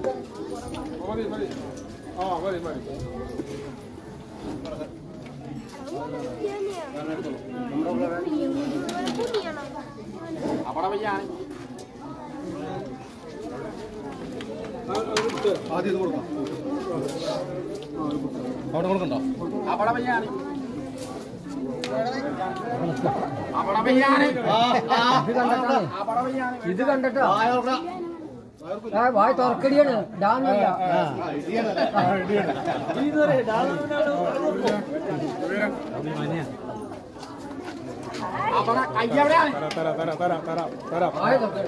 മതി മതി ആ മതി മതി അവിടെ പയ്യാണ് ആദ്യം ഇത് കൊടുക്കാം അവിടെ കൊടുക്കണ്ടോ അവിടെ പയ്യാണ് അവിടെ പയ്യാണ് അവിടെ പയ്യാണ് ഇത് കണ്ടിട്ടോ ആ വായ തുറക്കടിയാണ് ഡാന്നല്ല അവിടെ കൈ എവിടെയാണ് തരാം തരാം തരാം തരാം തരാം വായ തുറക്കടി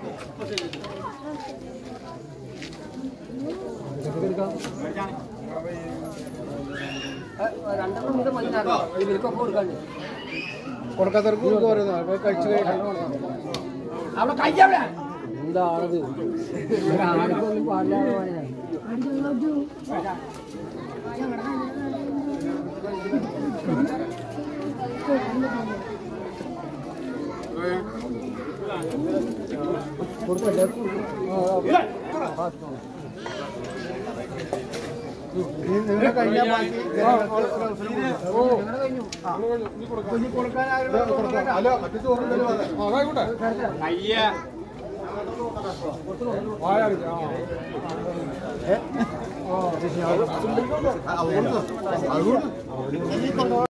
രണ്ടെണ്ണം ഇത് മതി ഇവർക്കൊക്കെ കൊടുക്കാണ്ട് കൊടുക്കാത്തവർക്ക് പറയുന്നത് കഴിച്ചു അവിടെ കൈ എവിടെയാണ് എന്താണത് ആർക്കൊന്നും പാടില്ല മോനെ. കൊടുക്കട്ടെ നിങ്ങളുടെ കഴിഞ്ഞാൽ ബാക്കി ഓ അങ്ങനെ കഴിഞ്ഞു അല്ല മറ്റു ചോറുണ്ടല്ലോ അതായിക്കോട്ടെ കയ്യ ആയാലും ആ